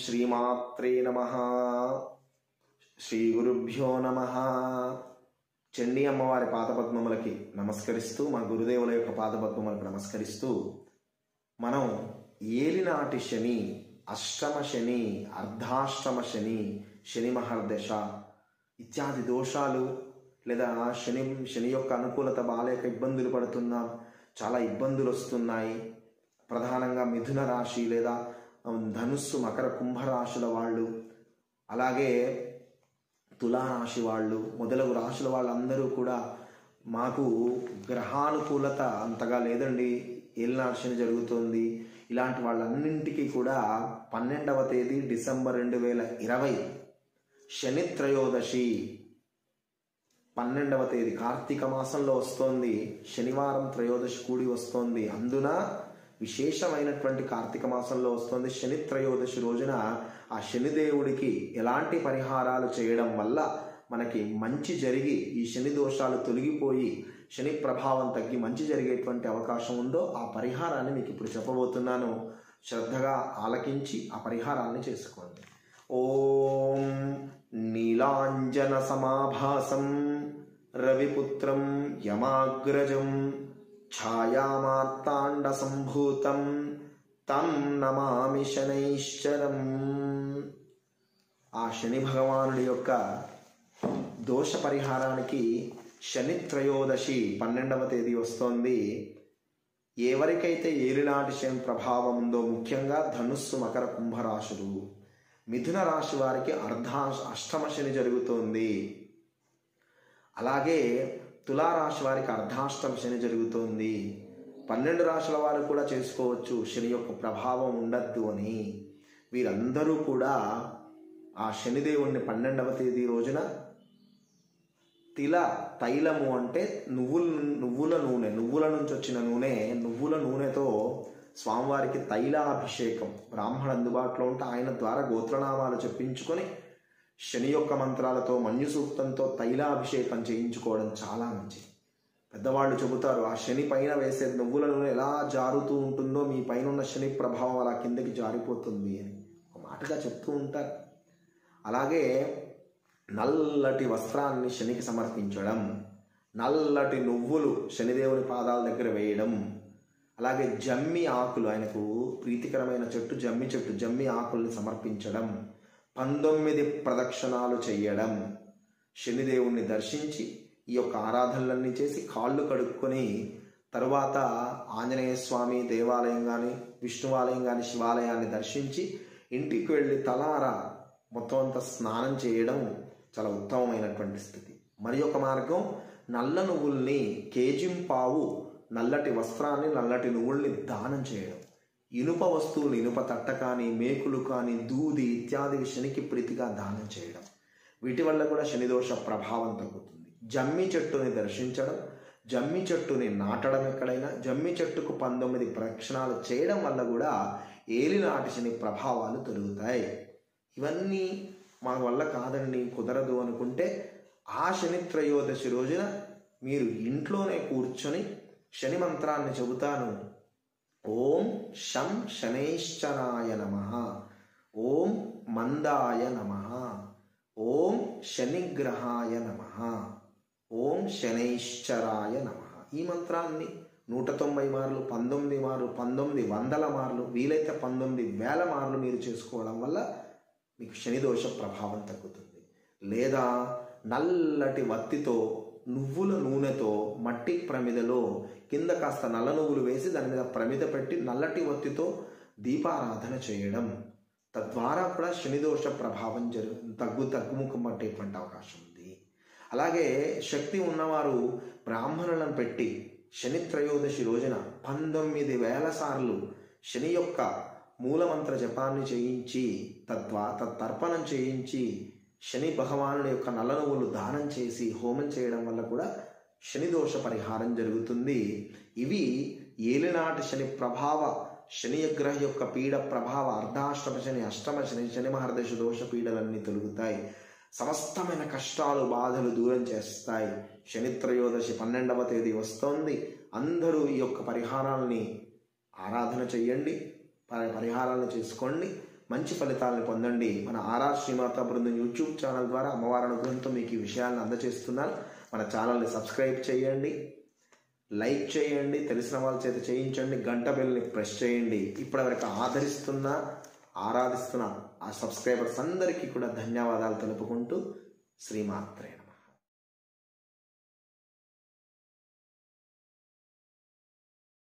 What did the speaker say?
శ్రీమాత్రే నమ శ్రీ గురుభ్యో నమ చండీ అమ్మవారి పాదపద్మములకి నమస్కరిస్తూ మా గురుదేవుల యొక్క పాదపద్మములకు నమస్కరిస్తూ మనం ఏలినాటి శని అష్టమ శని అర్ధాష్టమ శని శని మహర్దశ ఇత్యాది దోషాలు లేదా శని శని యొక్క అనుకూలత బాలేక ఇబ్బందులు పడుతున్నాం చాలా ఇబ్బందులు వస్తున్నాయి ప్రధానంగా మిథున రాశి లేదా ధనుస్సు మకర కుంభరాశుల వాళ్ళు అలాగే తులారాశి వాళ్ళు మొదలగు రాశుల వాళ్ళందరూ కూడా మాకు గ్రహానుకూలత అంతగా లేదండి ఏలినాటి శని జరుగుతోంది ఇలాంటి వాళ్ళన్నింటికీ కూడా పన్నెండవ తేదీ డిసెంబర్ రెండు వేల ఇరవై శని త్రయోదశి పన్నెండవ తేదీ కార్తీక మాసంలో వస్తోంది శనివారం త్రయోదశి కూడి వస్తోంది అందున విశేషమైనటువంటి కార్తీక మాసంలో వస్తుంది శని త్రయోదశి రోజున ఆ శనిదేవుడికి ఎలాంటి పరిహారాలు చేయడం వల్ల మనకి మంచి జరిగి ఈ శని దోషాలు తొలగిపోయి శని ప్రభావం తగ్గి మంచి జరిగేటువంటి అవకాశం ఉందో ఆ పరిహారాన్ని మీకు ఇప్పుడు చెప్పబోతున్నాను శ్రద్ధగా ఆలకించి ఆ పరిహారాన్ని చేసుకోండి ఓం నీలాంజన సమాభాసం రవిపుత్రం యమాగ్రజం ఛాయామార్తాండ సంభూతం తం నమామి శనైశ్చరం ఆ శని భగవానుడి యొక్క దోష పరిహారానికి శని త్రయోదశి పన్నెండవ తేదీ వస్తోంది ఎవరికైతే ఏలినాటి శని ప్రభావం ఉందో ముఖ్యంగా ధనుస్సు మకర కుంభరాశులు మిథున రాశి వారికి అర్ధా అష్టమ శని జరుగుతోంది అలాగే తులారాశి వారికి అర్ధాష్టమ శని జరుగుతోంది పన్నెండు రాశుల వారు కూడా చేసుకోవచ్చు శని యొక్క ప్రభావం ఉండద్దు అని వీరందరూ కూడా ఆ శనిదేవుణ్ణి పన్నెండవ తేదీ రోజున తిల తైలము అంటే నువ్వుల నువ్వుల నూనె నువ్వుల నుంచి వచ్చిన నూనె నువ్వుల నూనెతో స్వామివారికి తైలాభిషేకం బ్రాహ్మణ అందుబాటులో ఉంటే ఆయన ద్వారా గోత్రనామాలు చెప్పించుకొని శని యొక్క మంత్రాలతో మన్యు సూక్తంతో తైలాభిషేకం చేయించుకోవడం చాలా మంచిది పెద్దవాళ్ళు చెబుతారు ఆ శని పైన వేసే నువ్వుల నూనె ఎలా జారుతూ ఉంటుందో మీ పైన ఉన్న శని ప్రభావం అలా కిందకి జారిపోతుంది అని ఒక మాటగా చెప్తూ ఉంటారు అలాగే నల్లటి వస్త్రాన్ని శనికి సమర్పించడం నల్లటి నువ్వులు శనిదేవుని పాదాల దగ్గర వేయడం అలాగే జమ్మి ఆకులు ఆయనకు ప్రీతికరమైన చెట్టు జమ్మి చెట్టు జమ్మి ఆకుల్ని సమర్పించడం పంతొమ్మిది ప్రదక్షిణాలు చేయడం శనిదేవుణ్ణి దర్శించి ఈ యొక్క ఆరాధనలన్నీ చేసి కాళ్ళు కడుక్కొని తరువాత ఆంజనేయ స్వామి దేవాలయం కానీ విష్ణువాలయం కానీ శివాలయాన్ని దర్శించి ఇంటికి వెళ్ళి తలారా మొత్తం అంతా స్నానం చేయడం చాలా ఉత్తమమైనటువంటి స్థితి మరి ఒక మార్గం నల్ల నువ్వుల్ని కేజింపావు నల్లటి వస్త్రాన్ని నల్లటి నువ్వుల్ని దానం చేయడం ఇనుప వస్తువులు ఇనుప తట్ట కానీ మేకులు కానీ దూది ఇత్యాది శనికి ప్రీతిగా దానం చేయడం వీటి వల్ల కూడా శనిదోష ప్రభావం తగ్గుతుంది జమ్మి చెట్టుని దర్శించడం జమ్మి చెట్టుని నాటడం ఎక్కడైనా జమ్మి చెట్టుకు పంతొమ్మిది ప్రదక్షిణాలు చేయడం వల్ల కూడా ఏలినాటి శని ప్రభావాలు తొలుగుతాయి ఇవన్నీ మా వల్ల కాదండి కుదరదు అనుకుంటే ఆ శని త్రయోదశి రోజున మీరు ఇంట్లోనే కూర్చొని శని మంత్రాన్ని చెబుతాను ఓం శం శనైశ్చరాయ నమ ఓం మందాయ నమ ఓం శనిగ్రహాయ నమ ఓం శనైశ్చరాయ నమ ఈ మంత్రాన్ని నూట తొంభై మార్లు పంతొమ్మిది మార్లు పంతొమ్మిది వందల మార్లు వీలైతే పంతొమ్మిది వేల మార్లు మీరు చేసుకోవడం వల్ల మీకు శనిదోష ప్రభావం తగ్గుతుంది లేదా నల్లటి వత్తితో నువ్వుల నూనెతో మట్టి ప్రమిదలో కింద కాస్త నల్ల నువ్వులు వేసి దాని మీద ప్రమిద పెట్టి నల్లటి వత్తితో దీపారాధన చేయడం తద్వారా కూడా శనిదోష ప్రభావం జరు తగ్గు తగ్గుముఖం పట్టేటువంటి అవకాశం ఉంది అలాగే శక్తి ఉన్నవారు బ్రాహ్మణులను పెట్టి శని త్రయోదశి రోజున పంతొమ్మిది వేల సార్లు శని యొక్క మూలమంత్ర జపాన్ని చేయించి తద్వా తత్తర్పణం చేయించి శని భగవానుడి యొక్క నల్ల నువ్వులు దానం చేసి హోమం చేయడం వల్ల కూడా శని దోష పరిహారం జరుగుతుంది ఇవి ఏలినాటి శని ప్రభావ శని గ్రహ యొక్క పీడ ప్రభావ అర్ధాష్టమ శని అష్టమ శని శని మహర్దశ దోష పీడలన్నీ తొలుగుతాయి సమస్తమైన కష్టాలు బాధలు దూరం చేస్తాయి శని త్రయోదశి పన్నెండవ తేదీ వస్తోంది అందరూ ఈ యొక్క పరిహారాలని ఆరాధన చెయ్యండి పరి- పరిహారాలను చేసుకోండి మంచి ఫలితాలను పొందండి మన ఆర్ఆర్ శ్రీమాత బృందం యూట్యూబ్ ఛానల్ ద్వారా అమ్మవారి అనుగ్రహంతో మీకు ఈ విషయాలను అందజేస్తున్నాను మన ఛానల్ని సబ్స్క్రైబ్ చేయండి లైక్ చేయండి తెలిసిన వాళ్ళ చేత చేయించండి గంట బెల్ని ప్రెస్ చేయండి ఇప్పటివరకు ఆదరిస్తున్న ఆరాధిస్తున్న ఆ సబ్స్క్రైబర్స్ అందరికీ కూడా ధన్యవాదాలు తెలుపుకుంటూ శ్రీమాత్రేణ